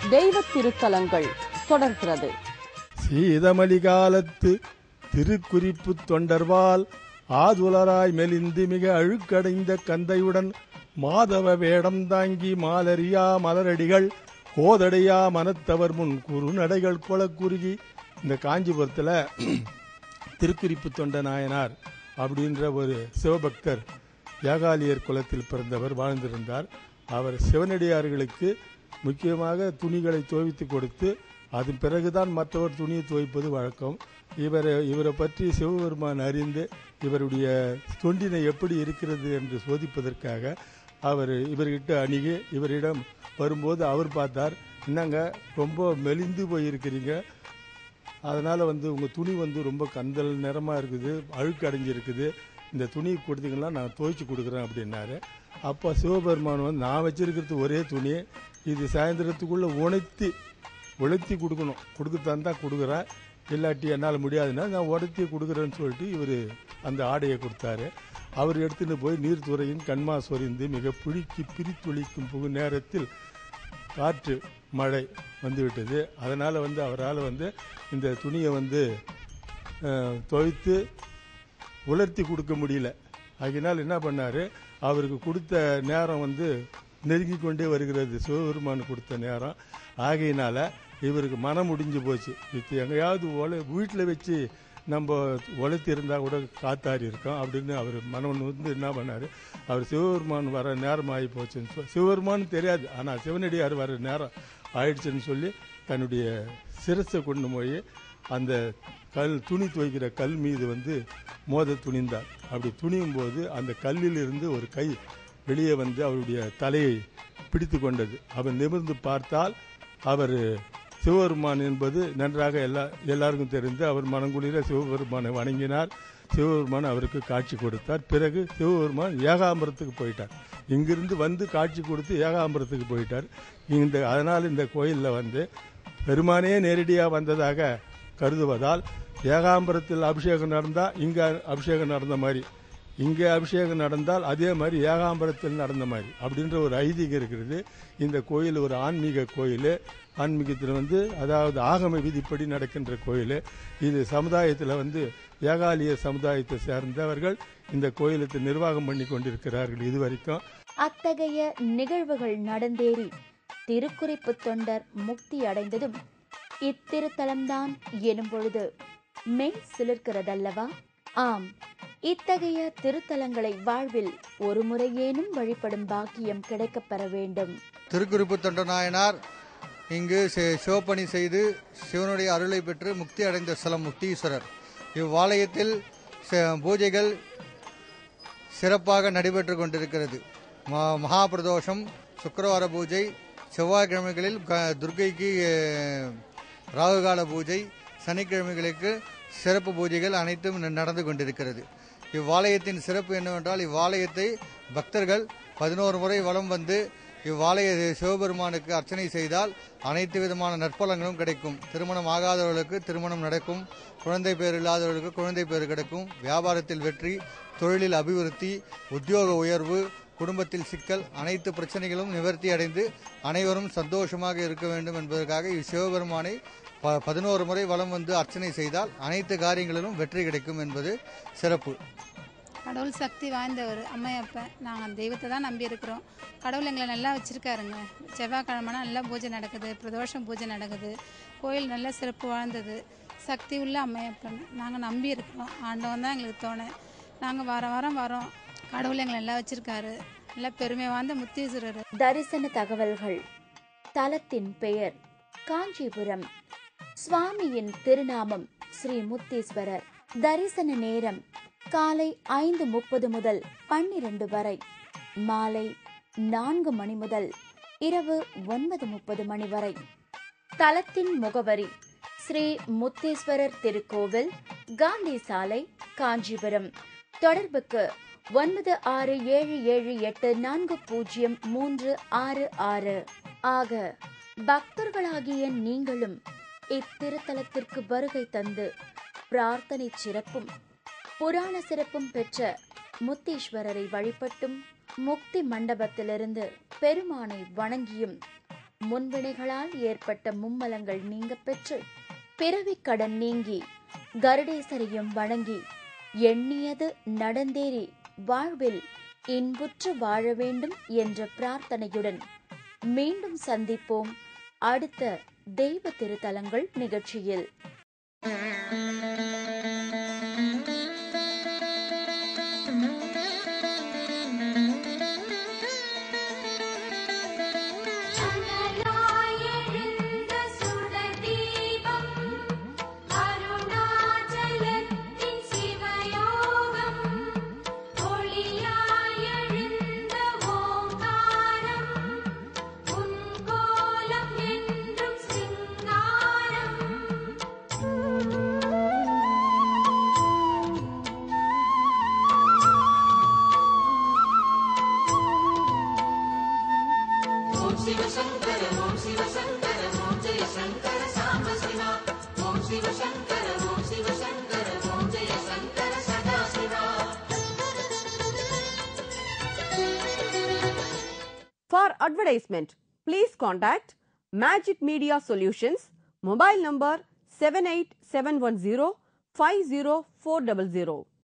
தெய்வ திருத்தலங்கள் தொடர்கிறது சீதமலி காலத்து திருக்குறிப்பு தொண்டர்வால் ஆதுலராய் மெலிந்து மிக அழுக்கடைந்த கந்தையுடன் மாதவ வேடம் தாங்கி மாலரியா மலரடிகள் கோதடையா மனத்தவர் முன் குறுநடைகள் கொல குறுகி இந்த காஞ்சிபுரத்தில் திருக்குறிப்பு தொண்ட நாயனார் அப்படின்ற ஒரு சிவபக்தர் யாகாலியர் குலத்தில் பிறந்தவர் வாழ்ந்திருந்தார் அவர் சிவனடியார்களுக்கு முக்கியமாக துணிகளை துவைத்து கொடுத்து அதன் பிறகுதான் மற்றவர் துணியை துவைப்பது வழக்கம் இவர் இவரை பற்றி சிவபெருமான் அறிந்து இவருடைய தொண்டினை எப்படி இருக்கிறது என்று சோதிப்பதற்காக அவர் இவர்கிட்ட அணுகி இவரிடம் வரும்போது அவர் பார்த்தார் என்னங்க ரொம்ப மெலிந்து போயிருக்கிறீங்க அதனால் வந்து உங்கள் துணி வந்து ரொம்ப கந்தல் நிறமாக இருக்குது அழுக்கு அடைஞ்சிருக்குது இந்த துணி கொடுத்தீங்கன்னா நான் துவைச்சு கொடுக்குறேன் அப்படின்னாரு அப்போ சிவபெருமான் வந்து நான் வச்சிருக்கிறது ஒரே துணி இது சாயந்தரத்துக்குள்ளே உணர்த்தி உழைத்தி கொடுக்கணும் கொடுக்கத்தான் தான் கொடுக்குறேன் இல்லாட்டி என்னால் முடியாதுன்னா நான் உடத்தி கொடுக்குறேன்னு சொல்லிட்டு இவர் அந்த ஆடையை கொடுத்தாரு அவர் எடுத்துட்டு போய் நீர்த்துறையின் கண்மா சொரிந்து மிக புழுக்கி பிரித்துளிக்கும் புகு நேரத்தில் காற்று மழை வந்துவிட்டது அதனால் வந்து அவரால் வந்து இந்த துணியை வந்து அஹ், துவைத்து உலர்த்தி கொடுக்க முடியல ஆகையினால் என்ன பண்ணார் அவருக்கு கொடுத்த நேரம் வந்து நெருங்கி கொண்டே வருகிறது சிவபெருமான் கொடுத்த நேரம் ஆகையினால இவருக்கு மனம் முடிஞ்சு போச்சு இது எங்கேயாவது ஒலை வீட்டில் வச்சு நம்ம உழைத்தி இருந்தால் கூட காத்தாரி இருக்கோம் அப்படின்னு அவர் மனம் வந்து என்ன பண்ணார் அவர் சிவபெருமான் வர நேரம் ஆகி போச்சுன்னு சொல்லி சிவபெருமான் தெரியாது ஆனால் சிவனடியார் வர நேரம் ஆயிடுச்சுன்னு சொல்லி தன்னுடைய சிரசை கொண்டு போய் அந்த கல் துணி துவைக்கிற கல் மீது வந்து மோத துணிந்தார் அப்படி துணியும் போது அந்த கல்லில் இருந்து ஒரு கை வெளியே வந்து அவருடைய தலையை பிடித்து கொண்டது அவர் நிமிர்ந்து பார்த்தால் அவர் சிவபெருமான் என்பது நன்றாக எல்லா எல்லாருக்கும் தெரிந்து அவர் மனங்குளிர சிவபெருமானை வணங்கினார் சிவபெருமான் அவருக்கு காட்சி கொடுத்தார் பிறகு சிவபெருமான் ஏகாம்பரத்துக்கு போயிட்டார் இங்கிருந்து வந்து காட்சி கொடுத்து ஏகாம்பரத்துக்கு போயிட்டார் இந்த அதனால் இந்த கோயிலில் வந்து பெருமானே நேரடியாக வந்ததாக கருதுவதால் ஏகாம்பரத்தில் அபிஷேகம் நடந்தால் இங்கே அபிஷேகம் நடந்த மாதிரி இங்கே அபிஷேகம் நடந்தால் அதே மாதிரி ஏகாம்பரத்தில் நடந்த மாதிரி அப்படின்ற ஒரு ஐதீகம் இருக்கிறது இந்த கோயில் ஒரு ஆன்மீக கோயில் ஆன்மீகத்தில் வந்து அதாவது ஆகம விதிப்படி நடக்கின்ற கோயில் இது சமுதாயத்தில் வந்து ஏகாலிய சமுதாயத்தை சேர்ந்தவர்கள் இந்த கோயிலுக்கு நிர்வாகம் பண்ணி கொண்டிருக்கிறார்கள் இதுவரைக்கும் அத்தகைய நிகழ்வுகள் நடந்தேறி திருக்குறிப்பு தொண்டர் முக்தி அடைந்ததும் இத்திருத்தலம்தான் எனும் பொழுது மெய் சிலிர்க்கிறதல்லவா ஆம் இத்தகைய திருத்தலங்களை வாழ்வில் ஒரு முறையேனும் வழிபடும் பாக்கியம் கிடைக்கப்பெற வேண்டும் திருக்குறிப்பு தொண்டநாயனார் இங்கு சி- சிவப்பணி செய்து சிவனுடைய அருளை பெற்று முக்தி அடைந்த ஸ்தலம் முக்தீஸ்வரர் இவ்வாலயத்தில் ச- பூஜைகள் சிறப்பாக நடைபெற்று கொண்டிருக்கிறது ம- மகாபிரதோஷம் சுக்கிரவார பூஜை செவ்வாய்க்கிழமைகளில் க- துர்க்கைக்கு அஹ், ராகுகால பூஜை சனிக்கிழமைகளுக்கு சிறப்பு பூஜைகள் அனைத்தும் ந- நடந்து கொண்டிருக்கிறது இவ்வாலயத்தின் சிறப்பு என்னவென்றால் இவ்வாலயத்தை பக்தர்கள் பதினோரு முறை வலம் வந்து இவ்வாலய சிவபெருமானுக்கு அர்ச்சனை செய்தால் அனைத்து விதமான நற்பலங்களும் கிடைக்கும் திருமணம் ஆகாதவர்களுக்கு திருமணம் நடக்கும் குழந்தை பேர் இல்லாதவர்களுக்கு குழந்தை பேர் கிடைக்கும் வியாபாரத்தில் வெற்றி தொழிலில் அபிவிருத்தி உத்தியோக உயர்வு குடும்பத்தில் சிக்கல் அனைத்து பிரச்சனைகளும் நிவர்த்தி அடைந்து அனைவரும் சந்தோஷமாக இருக்க வேண்டும் என்பதற்காக இவ்சிவபெருமானை ப- பதினோரு முறை வலம் வந்து அர்ச்சனை செய்தால் அனைத்து காரியங்களிலும் வெற்றி கிடைக்கும் என்பது சிறப்பு கடவுள் சக்தி வாய்ந்தவர் அம்மையப்பன் நாங்கள் தெய்வத்தை தான் நம்பி இருக்கிறோம் கடவுள் எங்களை நல்லா வச்சுருக்காருங்க செவ்வாய்க்கிழமைனா நல்லா பூஜை நடக்குது பிரதோஷம் பூஜை நடக்குது கோயில் நல்லா சிறப்பு வாழ்ந்தது சக்தி உள்ள அம்மையப்பன் நாங்கள் நம்பி இருக்கிறோம் ஆண்டவன் தான் எங்களுக்கு தோணை நாங்கள் வாரம் வாரம் வரோம் கடவுள் எங்களை நல்லா வச்சுருக்காரு நல்லா பெருமை வாய்ந்த முத்தீஸ்வரர் தரிசன தகவல்கள் தலத்தின் பெயர் காஞ்சிபுரம் சுவாமியின் திருநாமம் ஸ்ரீ முத்தீஸ்வரர் தரிசன நேரம் காலை ஐந்து முப்பது முதல் பன்னிரண்டு வரை மாலை நான்கு மணி முதல் இரவு ஒன்பது முப்பது மணி வரை தலத்தின் முகவரி ஸ்ரீ முத்தீஸ்வரர் திருக்கோவில் காந்தி சாலை காஞ்சிபுரம் தொடர்புக்கு ஒன்பது ஆறு ஏழு ஏழு எட்டு நான்கு பூஜ்ஜியம் மூன்று ஆறு ஆறு ஆக பக்தர்களாகிய நீங்களும் இத்திருத்தலத்திற்கு வருகை தந்து பிரார்த்தனை சிறப்பும் புராண சிறப்பும் பெற்ற முத்தீஸ்வரரை வழிபட்டும் முக்தி மண்டபத்திலிருந்து பெருமானை வணங்கியும் முன்வினைகளால் ஏற்பட்ட மும்மலங்கள் நீங்க பெற்று பிறவிக் கடன் நீங்கி கருடேசரையும் வணங்கி எண்ணியது நடந்தேறி வாழ்வில் இன்புற்று வாழ வேண்டும் என்ற பிரார்த்தனையுடன் மீண்டும் சந்திப்போம் அடுத்த தெய்வ திருத்தலங்கள் நிகழ்ச்சியில் அனலாயெழுந்த சுடதீபம் அருணாச்சலத்தின் சிவயோகம் ஒளியாயெழுந்த ஓங்காரம் உன் கோலம் என்றும் சிங்காரம் For advertisement, please contact Magic Media Solutions, mobile number 78710 50400.